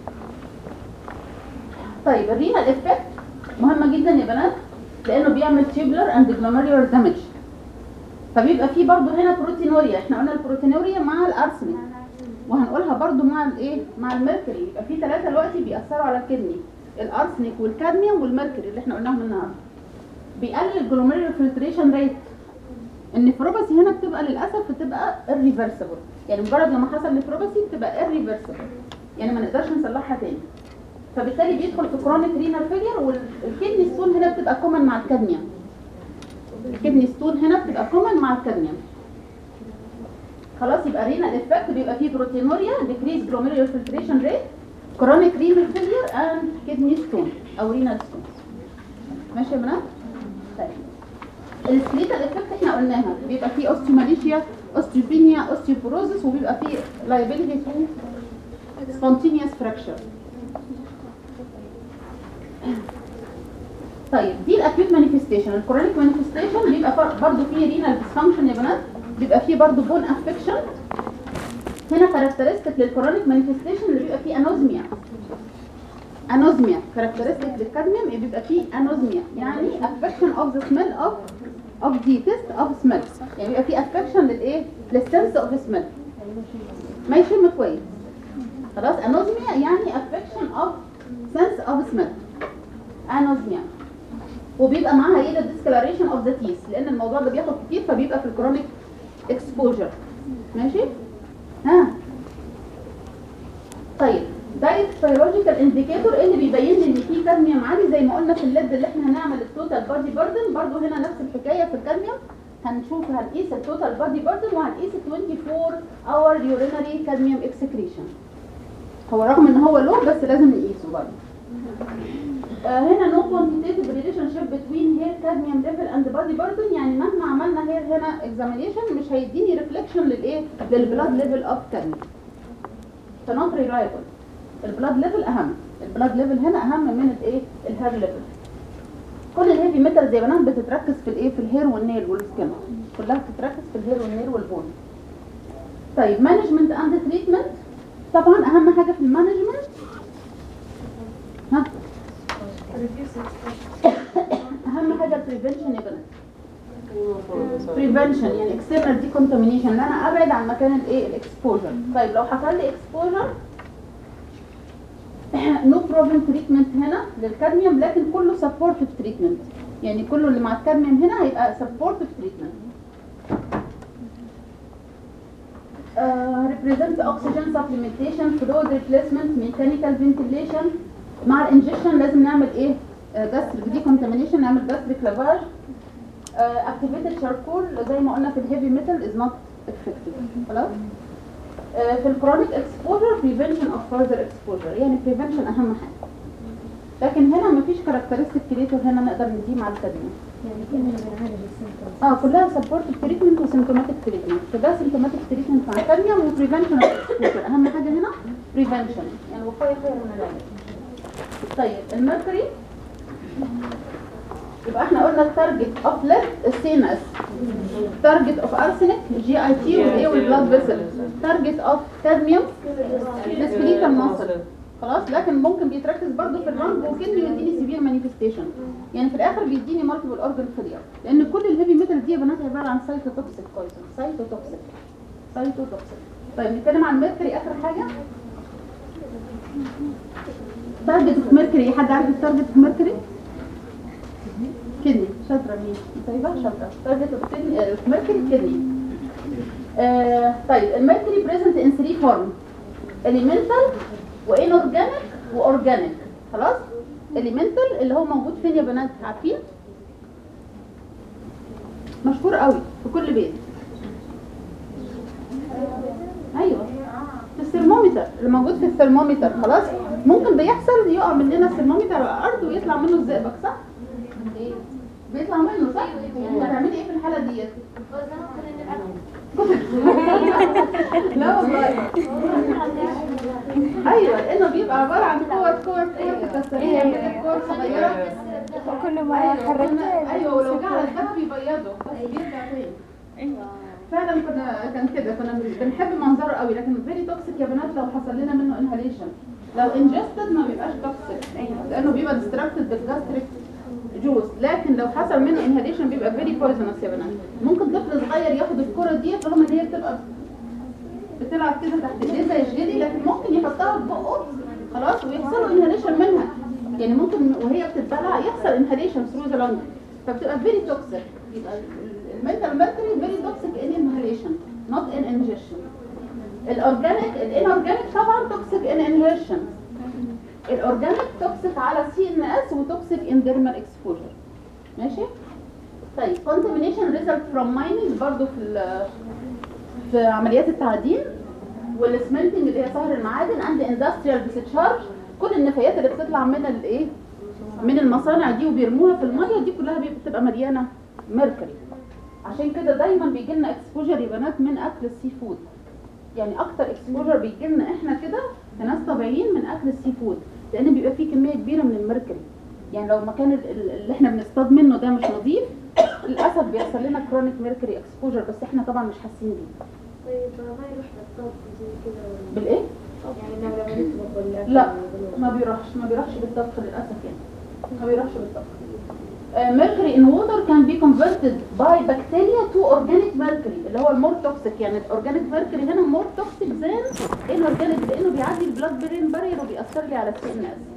طيب الرينال افكت مهمه جدا يا بنات لانه بيعمل تيوبلر اند جلوميرولار دامج فبيبقى فيه برضو هنا بروتينوريا احنا قلنا البروتينوريا مع الارسنال وهنقولها برضو مع الايه مع الميركوري يبقى في ثلاثه دلوقتي بيأثروا على الكدني الارسنيك والكادميوم والميركوري اللي احنا قلناهم النهارده بيقلل الجلوميرولار فلتريشن ريت النفروباسي هنا بتبقى للاسف بتبقى irreversible يعني مجرد لما حصل نفروباسي بتبقى irreversible يعني ما نقدرش نصلحها تاني فبالتالي بيدخل في كرونيك رينال فيلير والكدني ستون هنا بتبقى كومن مع الكادميوم الكدني ستون هنا بتبقى كومن مع الكادميوم خلاص يبقى رينال افكت بيبقى فيه بروتينوريا ديكريز جلوميرولار فلتريشن ريت كرونيك رينال فيلير اند كدني ستون او رينال ستون ماشي يا بنات طيب السكليتال افكت احنا قلناها بيبقى فيه اوستيوماليشيا اوستيوبينيا اوستيوبوروزس وبيبقى فيه liability to spontaneous fracture طيب دي الاكيوت مانيفستيشن الكرونيك مانيفستيشن بيبقى فر- برضو فيه رينال ديسفانكشن يا بنات بيبقى فيه برضو بون افكشن هنا كاركترستيك للكرونيك مانيفستيشن اللي بيبقى فيه انوزميا انوزميا كاركترستيك للكادميوم بيبقى فيه انوزميا يعني افكشن اوف ذا سميل اوف اوف دي تيست اوف سميل يعني بيبقى فيه افكشن للايه للسنس اوف سميل ما يشم كويس خلاص انوزميا يعني افكشن اوف سنس اوف سميل انوزميا وبيبقى معاها ايه الديسكلاريشن اوف ذا تيث لان الموضوع ده بياخد كتير فبيبقى في الكرونيك اكسبوجر ماشي ها طيب دايت بيولوجيكال انديكيتور اللي بيبين لي ان في كادميوم عالي زي ما قلنا في الليد اللي احنا هنعمل التوتال بادي بردن برضو هنا نفس الحكايه في الكادميوم هنشوف هنقيس التوتال بادي بردن وهنقيس ال 24 اور يورينري كادميوم اكسكريشن هو رغم ان هو لو بس لازم نقيسه برضه آه، هنا نو كوانتيتيف ريليشن شيب بتوين هير كادميوم ليفل اند بادي بردن يعني مهما عملنا هير هنا اكزامينيشن مش هيديني ريفليكشن للايه للبلاد ليفل اوف كادميوم فنوت ريلايبل البلاد ليفل اهم البلاد ليفل هنا اهم من الايه الهير ليفل كل الهيفي ميتال زي بنات بتتركز في الايه في الهير والنيل والسكن كلها بتتركز في الهير والنيل والبون طيب مانجمنت اند تريتمنت طبعا اهم حاجه في المانجمنت ها اهم حاجه البريفنشن يا بنات بريفنشن يعني اكسترنال ديكونتامينيشن ان انا ابعد عن مكان الايه الاكسبوجر طيب لو حصل لي اكسبوجر نو بروبلم تريتمنت هنا للكادميوم لكن كله سبورتيف تريتمنت يعني كله اللي مع الكادميوم هنا هيبقى سبورتيف تريتمنت represent oxygen supplementation fluid replacement mechanical ventilation مع الانجكشن لازم نعمل ايه جاستريك ديكونتامينيشن نعمل جاستريك لافاج اكتيفيتد شاركول زي ما قلنا في الهيفي ميتال از نوت افكتيف خلاص آه، في الكرونيك اكسبوجر بريفنشن اوف فurther اكسبوجر يعني بريفنشن اهم حاجه لكن هنا مفيش كاركترستيك كريتور هنا نقدر نديه مع الكادميوم اه كلها سبورت تريتمنت وسيمتوماتيك تريتمنت فده سيمتوماتيك تريتمنت مع الكادميوم وبريفنشن اهم حاجه هنا بريفنشن يعني وقايه خير من العلاج طيب الميركوري يبقى احنا قلنا التارجت اوف ليد السي ان اس تارجت اوف ارسنك جي اي تي والايه والبلاد فيسل تارجت اوف كادميوم السبليتال ماسل خلاص لكن ممكن بيتركز برضه في اللنج وكدني ويديني سيفير مانيفستيشن يعني في الاخر بيديني مالتيبل اورجن فيلير لان كل الهيفي ميتال دي يا بنات عباره عن سايتوتوكسيك بويزن سايتوتوكسيك سايتوتوكسيك طيب نتكلم عن ميركوري اخر حاجه تارجت اوف ميركوري حد عارف التارجت اوف ميركوري كدني شاطره مين طيبه شاطره تارجت اوف كدني اوف ميركوري كدني آه طيب الميركوري بريزنت ان 3 فورم اليمنتال وانورجانيك واورجانيك خلاص اليمنتال اللي هو موجود فين يا بنات عارفين مشهور قوي في كل بيت ايوه في الثرمومتر اللي موجود في الثرمومتر خلاص ممكن بيحصل يقع مننا الثرمومتر على الارض ويطلع منه الزئبق صح بيطلع منه صح هتعملي ايه في الحاله ديت لا والله ايوه لانه بيبقى عباره عن كور كور كور تكسريها كده كور صغيره وكل ما ايوه حركتها كنا- ايوه ولو جه على الذهب يبيضه بس بيرجع تاني فعلا كنا كان كده كنا بنحب منظره قوي لكن فيري توكسيك يا بنات لو حصل لنا منه انهاليشن لو انجستد ما بيبقاش توكسيك لانه بيبقى ديستراكتد بالجاستريك جوز لكن لو حصل منه انهاليشن بيبقى فيري بويزنس يا بنات ممكن طفل صغير ياخد الكره ديت رغم ان هي بتبقى بتلعب كده تحت ايديه زي الجيلي لكن ممكن يحطها في بقه خلاص ويحصل له انهاليشن منها يعني ممكن وهي بتتبلع يحصل انهاليشن ثرو ذا لونج فبتبقى فيري توكسيك يبقى الميتال ميركوري فيري توكسيك ان انهاليشن نوت ان انجكشن الاورجانيك الانورجانيك طبعا توكسيك ان انهاليشن الاورجانيك توكسيك على سي ان اس وتوكسيك ان ديرمال اكسبوجر ماشي طيب contamination result from mining برضو في ال- في عمليات التعدين والسمنتنج اللي هي صهر المعادن عند اندستريال ديسشارج كل النفايات اللي بتطلع من الايه من المصانع دي وبيرموها في الميه دي كلها بي- بتبقى مليانه ميركوري عشان كده دايما بيجي لنا اكسبوجر يا بنات من اكل السي فود يعني اكتر اكسبوجر بيجي لنا احنا كده كناس طبيعيين من اكل السي فود لان بيبقى فيه كميه كبيره من الميركوري يعني لو مكان ال- ال- اللي احنا بنصطاد منه ده مش نظيف للاسف بيحصل لنا كرونيك ميركوري اكسبوجر بس احنا طبعا مش حاسين بيه طيب ما يروح للطبخ زي كده ولا- بالايه يعني لما لما نطبخ ولا لا ما بيروحش ما بيروحش بالطبخ للاسف يعني ما بيروحش بالطبخ ميركوري ان ووتر كان بي كونفرتد باي بكتيريا تو اورجانيك ميركوري اللي هو المور توكسيك يعني الاورجانيك ميركوري هنا مور توكسيك ذان الاورجانيك لانه بيعدي البلاد برين بارير وبيأثر لي على السي ان اس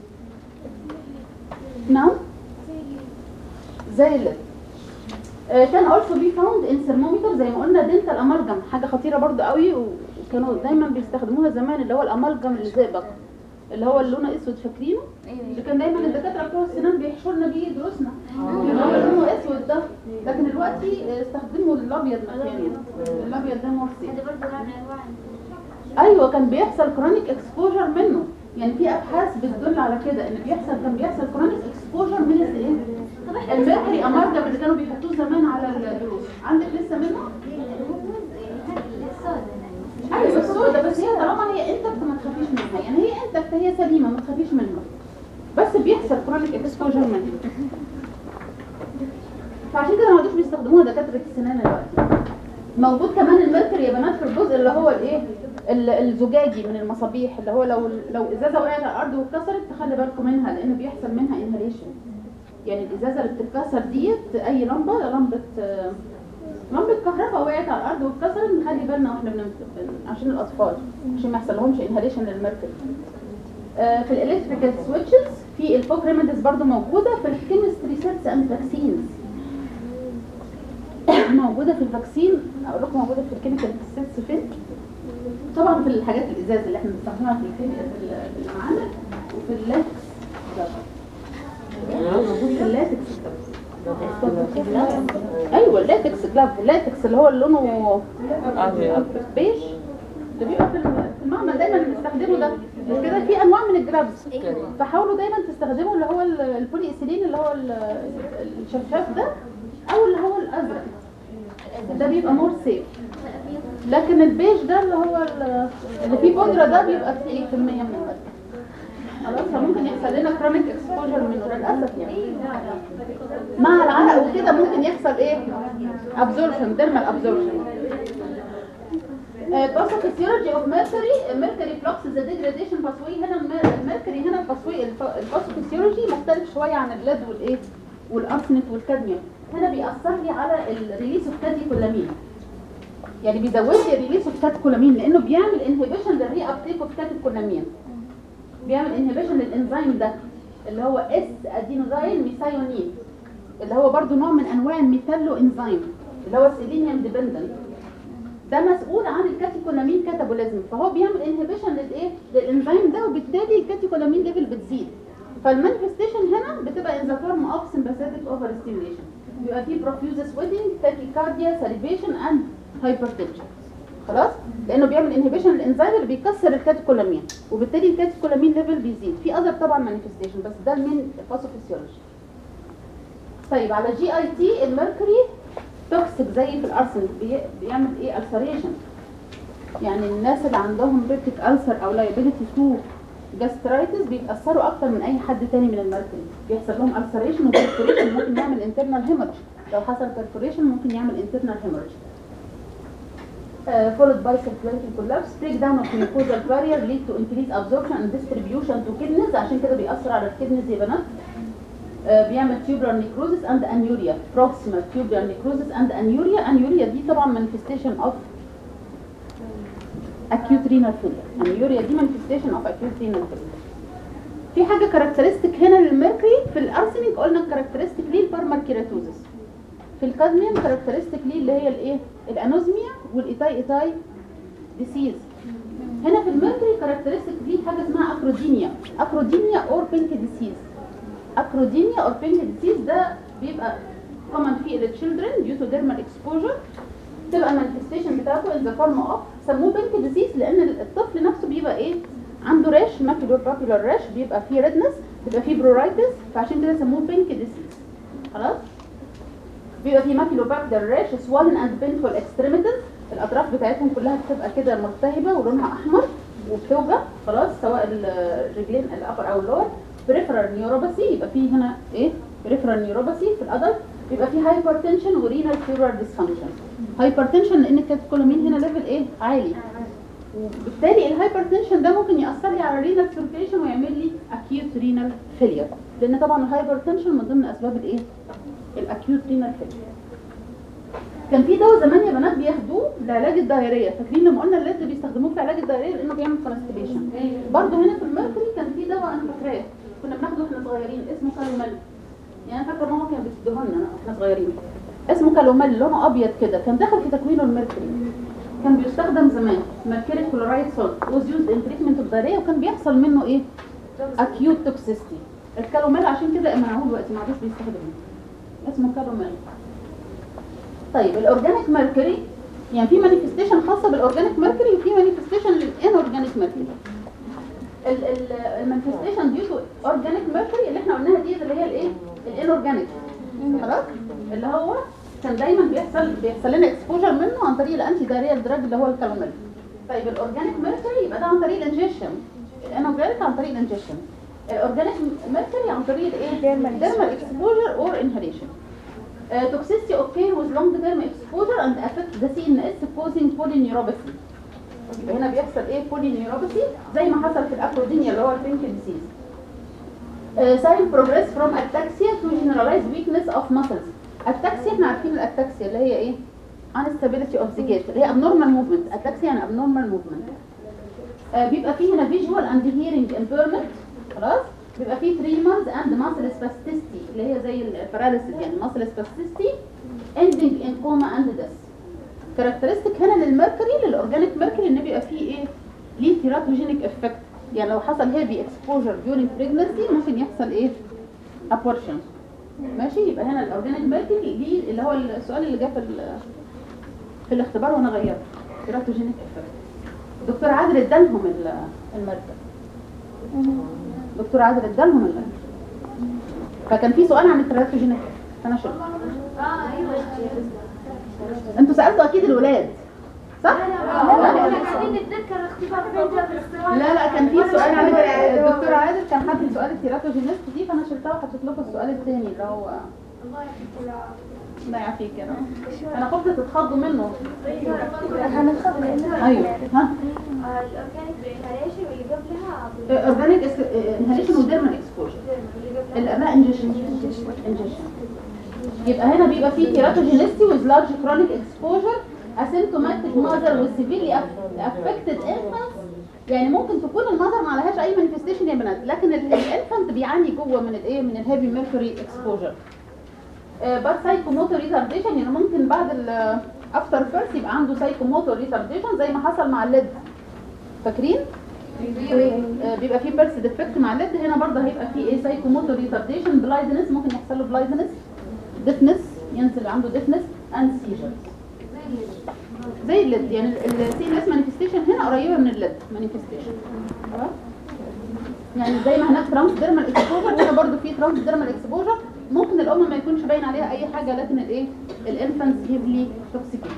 نعم زي اللي كان also be found in thermometer زي ما قلنا دنتال امالجم حاجه خطيره برضو قوي وكانوا دايما بيستخدموها زمان اللي هو الامالجم الزئبق اللي هو اللي لونه اسود فاكرينه اللي كان دايما الدكاتره بتوع السنان بيحشوا لنا بيه دروسنا اللي هو لونه اسود ده لكن دلوقتي استخدموا الابيض مكانه الابيض ده مرسي هذا برضه نوع من انواع ايوه كان بيحصل كرونيك اكسبوجر منه يعني في ابحاث بتدل على كده ان بيحصل كان بيحصل كرونيك اكسبوجر من الايه طب احنا الميركوري امارجم اللي كانوا بيحطوه زمان على الدروس عندك لسه منه ايوه السوداء بس هي طالما هي انتكت ما تخافيش منها يعني هي انتكت هي سليمه ما تخافيش منها بس بيحصل كرونيك اكسبوجر منها فعشان كده ما عادوش بيستخدموها دكاتره السنان دلوقتي موجود كمان الميركوري يا بنات في الجزء اللي هو الايه ال- الزجاجي من المصابيح اللي هو لو لو ازازه وقعت على الارض واتكسرت تخلي بالكم منها لان بيحصل منها انهاليشن يعني الازازه اللي بتتكسر ديت اي لمبه لمبه آه، لمبه كهرباء وقعت على الارض واتكسرت نخلي بالنا واحنا بنم... بن- عشان الاطفال عشان ما يحصل لهمش انهاليشن للميركوري آه، في الالكتريكال سويتشز في الفوك ريميديز برضو موجوده في الكيمستري سيتس اند فاكسينز موجوده في الفاكسين اقول لكم موجوده في الكيميكال سيتس فين طبعا في الحاجات الازاز اللي احنا بنستخدمها في الكيمياء في ال- في المعامل وفي اللاتكس ده. موجود في اللاتكس ايوه اللاتكس جلاف اللاتكس اللي هو اللي لونه بيج اللي بيبقى في الم- في المعمل دايما بنستخدمه ده مش كده في انواع من الجرافز فحاولوا دايما تستخدموا اللي هو ال- البولي ايثيلين اللي هو ال- الشفاف ده او اللي هو الازرق ده بيبقى مور سيف لكن البيج ده اللي هو ال- اللي فيه بودره ده بيبقى فيه 8% من الماده خلاص فممكن يحصل لنا كرونيك اكسبوجر منه للاسف يعني مع العرق وكده ممكن يحصل ايه ابزوربشن ديرمال ابزوربشن باثوفيسيولوجي اوف ميركوري ميركوري فلوكس ذا ديجراديشن باثوي هنا الم- الميركوري هنا الباثوي الباثوفيسيولوجي مختلف شويه عن الليد والايه والارسنت والكادميوم هنا بيأثر لي على الريليس اوف كاتيكولامين يعني بيزود لي الريليس اوف كاتيكولامين لانه بيعمل انهبيشن للري ابتيك اوف كاتيكولامين بيعمل انهبيشن للانزيم ده اللي هو اس ادينوزايل ميثايونين اللي هو برضو نوع من انواع الميثالو انزيم اللي هو السيلينيوم ديبندنت ده مسؤول عن الكاتيكولامين كاتابوليزم فهو بيعمل انهبيشن للايه للانزيم ده وبالتالي الكاتيكولامين ليفل بتزيد فالمانيفستيشن هنا بتبقى ان ذا فورم اوف سمباثيك اوفر ستيميوليشن بيبقى فيه بروفيوز سويتنج تاكيكارديا ساليفيشن اند هايبرتنشن خلاص لانه بيعمل انهبيشن للانزيم اللي بيكسر الكاتيكولامين وبالتالي الكاتيكولامين ليفل بيزيد في اذر طبعا مانيفستيشن بس ده المين باثوفيسيولوجي طيب على جي اي تي الميركوري توكسيك زي في الارسنال بي- بيعمل ايه السريشن يعني الناس اللي عندهم بيبتيك ألسر او لايبيليتي تو جاسترايتس بيتاثروا اكتر من اي حد تاني من الميركوري بيحصل لهم السريشن وبرفوريشن ممكن يعمل انترنال هيمورج لو حصل برفوريشن ممكن يعمل انترنال هيمورج uh, followed by circulatory collapse breakdown of mucosal barrier lead to increased absorption and distribution to kidneys عشان كده بيأثر على الكدنيز يا بنات آه، بيعمل tubular necrosis and anuria proximal tubular necrosis and anuria anuria دي طبعا manifestation of acute renal failure anuria دي manifestation of acute renal failure في حاجة كاركترستيك هنا للميركوري في الارسنيك قلنا كاركترستيك ليه البارمر كيراتوزس في الكادميوم كاركترستيك ليه اللي هي الايه الانوزميا والايتاي ايتاي ديسيز هنا في الميركوري كاركترستيك ليه حاجه اسمها اكرودينيا اكرودينيا اور بينك ديسيز اكرودينيا اور بينك ديسيز ده بيبقى كومن في التشيلدرن ديو تو ديرمال اكسبوجر تبقى المانيفستيشن بتاعته ان ذا فورم اوف سموه بينك ديسيز لان الطفل نفسه بيبقى ايه عنده ريش ماكيولور بابيلر ريش بيبقى فيه ريدنس بيبقى فيه برورايتس فعشان كده سموه بينك ديسيز خلاص بيبقى في ماكيلوباكتر ريش swollen and painful extremities الاطراف بتاعتهم كلها بتبقى كده ملتهبه ولونها احمر وبتوجع خلاص سواء الرجلين الابر او اللور بريفرال نيوروباثي يبقى في هنا ايه بريفرال نيوروباثي في الادلت بيبقى في هايبرتنشن ورينال فيورال ديسفانكشن هايبرتنشن لان الكاتيكولامين هنا ليفل ايه عالي وبالتالي الهايبرتنشن ده ممكن ياثر لي على الرينال سيركيشن ويعمل لي اكيوت رينال فيلير لان طبعا الهايبرتنشن من ضمن اسباب الايه الاكيوت رينال فيلير كان في دواء زمان يا بنات بياخدوه لعلاج الدايريه فاكرين لما قلنا الليد بيستخدموه في علاج الدايريه لانه بيعمل كونستيبيشن برضه هنا في الميركوري كان في دواء انا فاكراه كنا بناخده واحنا صغيرين اسمه كالومال يعني انا فاكره ماما كانت بتديه لنا واحنا صغيرين اسمه كالومال لونه ابيض كده كان داخل في تكوينه الميركوري كان بيستخدم زمان ميركوري كلورايد سولت was used in treatment of diarrhea وكان بيحصل منه ايه acute toxicity الكالومال عشان كده منعوه دلوقتي ما عادش بيستخدموه اسمه كالومال طيب الاورجانيك ميركوري يعني في مانيفستيشن خاصه بالاورجانيك ميركوري وفي مانيفستيشن للانورجانيك ميركوري المانيفستيشن ديو تو اورجانيك ميركوري اللي احنا قلناها دي اللي هي الايه الانورجانيك خلاص اللي هو كان دايما بيحصل بيحصل لنا اكسبوجر منه عن طريق الانتي دايريال دراج اللي هو الكالوميل طيب الاورجانيك ميركوري يبقى ده عن طريق الانجكشن الانورجانيك عن طريق الانجكشن الاورجانيك ميركوري عن طريق الايه ديرمال اكسبوجر اور انهاليشن Uh, toxicity occur with long term exposure and affect the CNS causing polyneuropathy. يبقى هنا بيحصل ايه polyneuropathy زي ما حصل في الاكرودينيا اللي هو البينك ديسيز. Uh, sign progress from ataxia to generalized weakness of muscles. ataxia احنا عارفين الاتاكسيا اللي هي ايه؟ unstability of the gait اللي هي abnormal movement. ataxia يعني abnormal movement. Uh, بيبقى فيه هنا visual and hearing impairment خلاص؟ بيبقى فيه tremors and muscle spasticity اللي هي زي الباراليسيس يعني muscle spasticity ending in coma and death. كاركترستيك هنا للميركوري للاورجانيك ميركوري ان بيبقى فيه ايه؟ ليه تيراتوجينيك افكت يعني لو حصل هيفي اكسبوجر during pregnancy ممكن يحصل ايه؟ abortion ماشي يبقى هنا الاورجانيك ميركوري ليه اللي هو السؤال اللي جه في ال- في الاختبار وانا غيرته تيراتوجينيك افكت دكتور عادل ادالهم ال- الميركوري دكتور عادل ادالهم ال فكان في سؤال عن التراتوجينيك فانا شلت انتوا سالتوا اكيد الولاد صح؟ قاعدين نتذكر اختبار فيجا في السؤال لا لا كان في سؤال عن الدكتور عادل كان حاطط سؤال التيراتوجينيست دي فانا شلتها وحطيت لكم السؤال الثاني اللي هو الله يعافيك يا رب انا خفت تتخضوا منه هنخاف لأنه ايوه ها الاورجانيك بالانهاليشن واللي قبلها اورجانيك انهاليشن وديرمال اكسبوجر الاباء انجيشن انجيشن يبقى هنا بيبقى فيه تيراتوجينيستي with large chronic exposure asymptomatic mother with severely affected infants يعني ممكن تكون المذر ما عليهاش اي مانيفستيشن يا بنات لكن الانفانت بيعاني جوه من الايه من الهيفي ميركوري اكسبوجر بس سايكوموتور ريتارديشن يعني ممكن بعد الافتر بيرث يبقى عنده سايكوموتور ريتارديشن زي ما حصل مع الليد فاكرين آه، بيبقى فيه بيرث ديفكت مع الليد هنا برضه هيبقى فيه ايه سايكوموتور ريتارديشن بلايدنس ممكن يحصل له بلايدنس ديفنس ينزل عنده ديفنس اند سيجرز زي الليد يعني السي ان اس مانيفستيشن هنا قريبه من الليد مانيفستيشن خلاص يعني زي ما هناك ترانس ديرمال اكسبوجر هنا برضو في ترانس ديرمال اكسبوجر ممكن الام ما يكونش باين عليها اي حاجه لكن الايه الانفانتس هيفلي توكسيكيشن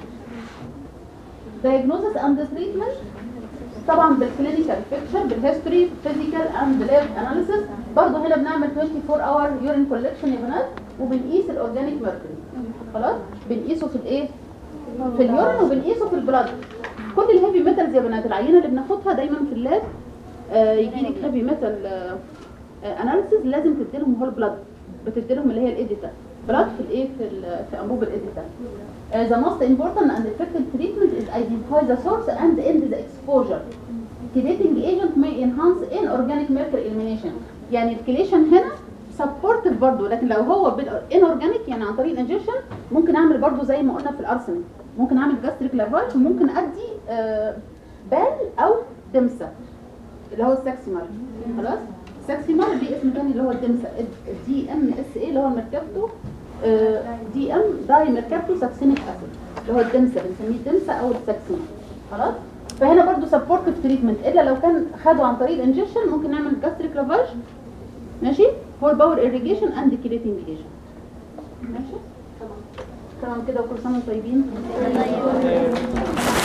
diagnosis and treatment طبعا بالكلينيكال بيكتشر بالهيستوري فيزيكال اند لاب اناليسيس برضه هنا بنعمل 24 اور يورين كولكشن يا بنات وبنقيس الاورجانيك ميركوري خلاص بنقيسه في الايه في اليورين وبنقيسه في البلاد كل الهيفي ميتالز يا بنات العينه اللي بناخدها دايما في اللاب آه يجي لك هيفي ميتال اناليسيس لازم تدي لهم هول بلاد بتدي لهم اللي هي الايديتا بلاد في الايه في ال- في انبوب الايديتا Uh, the most important and effective treatment is identify the source and end the exposure. Chelating agent may enhance inorganic mercury elimination. يعني الكليشن هنا supportive برضه لكن لو هو inorganic يعني عن طريق الانجكشن ممكن اعمل برضه زي ما قلنا في الارسنال ممكن اعمل جاستريك لافاج وممكن ادي آه، بال او دمسه اللي هو الساكسيمر خلاص الساكسيمر دي اسم تاني اللي هو الدمسه دي ام اس اي اللي هو ميركابتو دي ام داي ميركابتو ساكسينيك اسيد اللي هو الدمسه بنسميه الدمسه او الساكسيمر خلاص فهنا برضو سبورتيف تريتمنت الا لو كان خده عن طريق الانجكشن ممكن نعمل جاستريك لافاج ماشي هول باور irrigation اند كيليتنج ايجنت ماشي تمام تمام كده وكل سنه وانتم طيبين